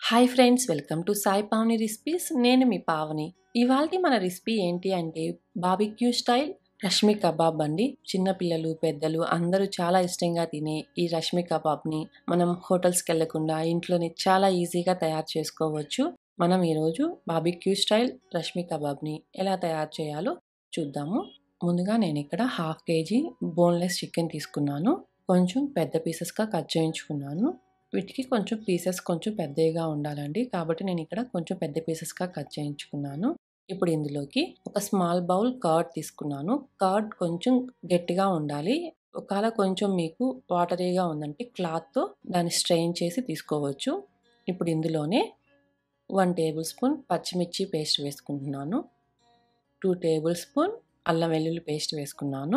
hi friends welcome to Sai Pavani recipes నేను మీ పావని ఇవాళ మన రెసిపీ ఏంటి అంటే బాబిక్యూ స్టైల్ రష్మి కబాబ్ అండి చిన్నపిల్లలు పెద్దలు అందరూ చాలా ఇష్టంగా తినే ఈ రష్మి కబాబ్ని మనం హోటల్స్కి వెళ్లకుండా ఇంట్లోనే చాలా ఈజీగా తయారు చేసుకోవచ్చు మనం ఈరోజు బాబిక్యూ స్టైల్ రష్మి కబాబ్ని ఎలా తయారు చేయాలో చూద్దాము ముందుగా నేను ఇక్కడ హాఫ్ కేజీ బోన్లెస్ చికెన్ తీసుకున్నాను కొంచెం పెద్ద పీసెస్గా కట్ చేయించుకున్నాను వీటికి కొంచెం పీసెస్ కొంచెం పెద్దగా ఉండాలండి కాబట్టి నేను ఇక్కడ కొంచెం పెద్ద పీసెస్గా కట్ చేయించుకున్నాను ఇప్పుడు ఇందులోకి ఒక స్మాల్ బౌల్ కర్డ్ తీసుకున్నాను కర్డ్ కొంచెం గట్టిగా ఉండాలి ఒకవేళ కొంచెం మీకు వాటరీగా ఉందంటే క్లాత్తో దాన్ని స్ట్రెయిన్ చేసి తీసుకోవచ్చు ఇప్పుడు ఇందులోనే వన్ టేబుల్ స్పూన్ పచ్చిమిర్చి పేస్ట్ వేసుకుంటున్నాను టూ టేబుల్ స్పూన్ అల్లం వెల్లుల్లి పేస్ట్ వేసుకున్నాను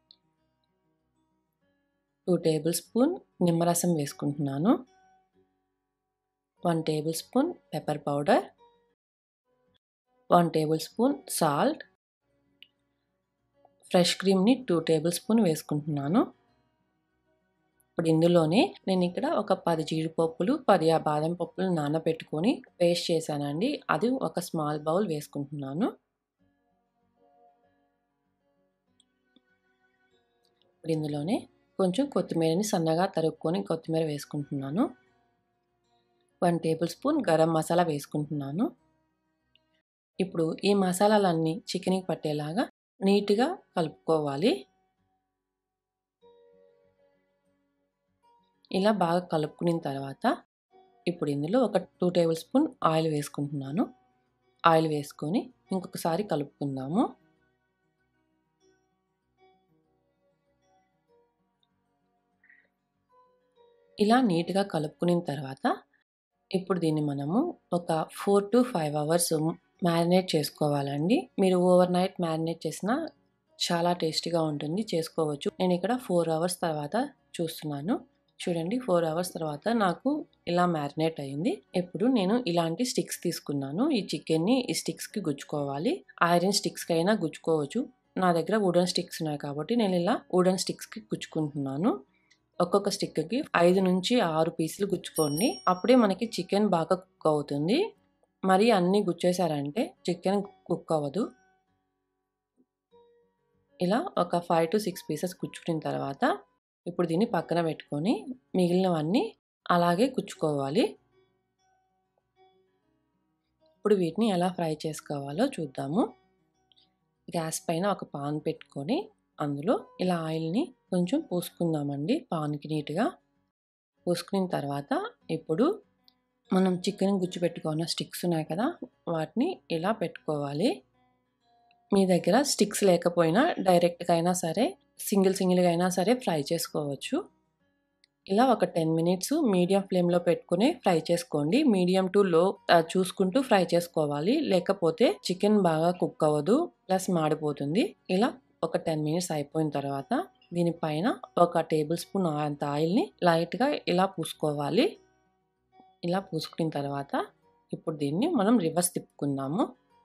టూ టేబుల్ స్పూన్ నిమ్మరసం వేసుకుంటున్నాను one tablespoon pepper powder one tablespoon salt fresh క్రీమ్ని టూ టేబుల్ స్పూన్ వేసుకుంటున్నాను ఇప్పుడు ఇందులోనే నేను ఇక్కడ ఒక పది జీడిపప్పులు పది ఆ బాదం పప్పులు నానబెట్టుకొని పేస్ట్ చేశానండి అది ఒక స్మాల్ బౌల్ వేసుకుంటున్నాను ఇప్పుడు ఇందులోనే కొంచెం కొత్తిమీరని సన్నగా తరుక్కొని కొత్తిమీర వేసుకుంటున్నాను one tablespoon garam masala వేసుకుంటున్నాను ఇప్పుడు ఈ మసాలాలన్నీ చికెన్కి పట్టేలాగా నీట్గా కలుపుకోవాలి ఇలా బాగా కలుపుకున్న తర్వాత ఇప్పుడు ఇందులో ఒక టూ టేబుల్ స్పూన్ ఆయిల్ వేసుకుంటున్నాను ఆయిల్ వేసుకొని ఇంకొకసారి కలుపుకుందాము ఇలా నీట్గా కలుపుకున్న తర్వాత ఇప్పుడు దీన్ని మనము ఒక four to five hours marinate చేసుకోవాలండి మీరు ఓవర్ నైట్ మ్యారినేట్ చేసినా చాలా టేస్టీగా ఉంటుంది చేసుకోవచ్చు నేను ఇక్కడ ఫోర్ అవర్స్ తర్వాత చూస్తున్నాను చూడండి ఫోర్ అవర్స్ తర్వాత నాకు ఇలా మ్యారినేట్ అయింది ఇప్పుడు నేను ఇలాంటి స్టిక్స్ తీసుకున్నాను ఈ చికెన్ని ఈ స్టిక్స్కి గుచ్చుకోవాలి ఐరన్ స్టిక్స్కి అయినా గుచ్చుకోవచ్చు నా దగ్గర వుడెన్ స్టిక్స్ ఉన్నాయి కాబట్టి నేను ఇలా వుడెన్ స్టిక్స్కి గుచ్చుకుంటున్నాను ఒక్కొక్క స్టిక్కి ఐదు నుంచి ఆరు పీసులు గుచ్చుకోండి అప్పుడే మనకి చికెన్ బాగా కుక్ అవుతుంది మరి అన్నీ గుచ్చేసారంటే చికెన్ కుక్ అవ్వదు ఇలా ఒక ఫైవ్ టు సిక్స్ పీసెస్ గుచ్చుకున్న తర్వాత ఇప్పుడు దీన్ని పక్కన పెట్టుకొని మిగిలినవన్నీ అలాగే కుచ్చుకోవాలి ఇప్పుడు వీటిని ఎలా ఫ్రై చేసుకోవాలో చూద్దాము గ్యాస్ పైన ఒక పాన్ పెట్టుకొని అందులో ఇలా ఆయిల్ని కొంచెం పూసుకుందామండి పాన్కి నీట్గా పూసుకున్న తర్వాత ఇప్పుడు మనం చికెన్ గుజ్జు పెట్టుకున్న స్టిక్స్ ఉన్నాయి కదా వాటిని ఇలా పెట్టుకోవాలి మీ దగ్గర స్టిక్స్ లేకపోయినా డైరెక్ట్గా అయినా సరే సింగిల్ సింగిల్గా అయినా సరే ఫ్రై చేసుకోవచ్చు ఇలా ఒక టెన్ మినిట్స్ మీడియం ఫ్లేమ్లో పెట్టుకుని ఫ్రై చేసుకోండి మీడియం టు లో చూసుకుంటూ ఫ్రై చేసుకోవాలి లేకపోతే చికెన్ బాగా కుక్ అవ్వదు ప్లస్ మాడిపోతుంది ఇలా ఒక టెన్ మినిట్స్ అయిపోయిన తర్వాత దీనిపైన ఒక టేబుల్ స్పూన్ అంత ఆయిల్ని లైట్గా ఇలా పూసుకోవాలి ఇలా పూసుకున్న తర్వాత ఇప్పుడు దీన్ని మనం రివర్స్ తిప్పుకుందాము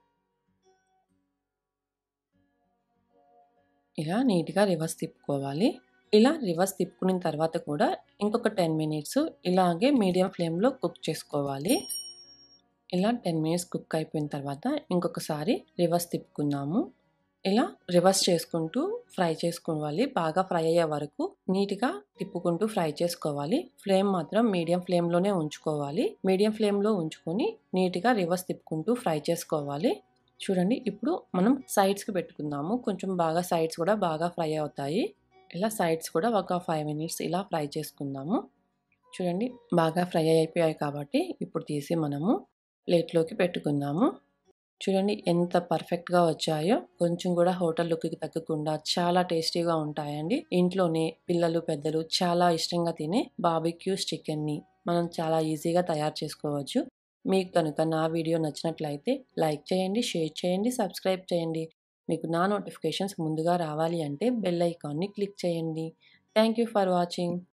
ఇలా నీట్గా రివర్స్ తిప్పుకోవాలి ఇలా రివర్స్ తిప్పుకున్న తర్వాత కూడా ఇంకొక టెన్ మినిట్స్ ఇలాగే మీడియం ఫ్లేమ్లో కుక్ చేసుకోవాలి ఇలా టెన్ మినిట్స్ కుక్ అయిపోయిన తర్వాత ఇంకొకసారి రివర్స్ తిప్పుకుందాము ఇలా రివర్స్ చేసుకుంటూ ఫ్రై చేసుకోవాలి బాగా ఫ్రై అయ్యే వరకు నీట్గా తిప్పుకుంటూ ఫ్రై చేసుకోవాలి ఫ్లేమ్ మాత్రం మీడియం ఫ్లేమ్లోనే ఉంచుకోవాలి మీడియం ఫ్లేమ్లో ఉంచుకొని నీట్గా రివర్స్ తిప్పుకుంటూ ఫ్రై చేసుకోవాలి చూడండి ఇప్పుడు మనం సైడ్స్కి పెట్టుకుందాము కొంచెం బాగా సైడ్స్ కూడా బాగా ఫ్రై అవుతాయి ఇలా సైడ్స్ కూడా ఒక ఫైవ్ మినిట్స్ ఇలా ఫ్రై చేసుకుందాము చూడండి బాగా ఫ్రై అయిపోయాయి కాబట్టి ఇప్పుడు తీసి మనము ప్లేట్లోకి పెట్టుకుందాము చూడండి ఎంత పర్ఫెక్ట్గా వచ్చాయో కొంచెం కూడా హోటల్ లుక్కి తగ్గకుండా చాలా టేస్టీగా ఉంటాయండి ఇంట్లోనే పిల్లలు పెద్దలు చాలా ఇష్టంగా తినే బాబిక్యూస్ చికెన్ని మనం చాలా ఈజీగా తయారు చేసుకోవచ్చు మీకు కనుక నా వీడియో నచ్చినట్లయితే లైక్ చేయండి షేర్ చేయండి సబ్స్క్రైబ్ చేయండి మీకు నా నోటిఫికేషన్స్ ముందుగా రావాలి అంటే బెల్ ఐకాన్ని క్లిక్ చేయండి థ్యాంక్ యూ ఫర్ వాచింగ్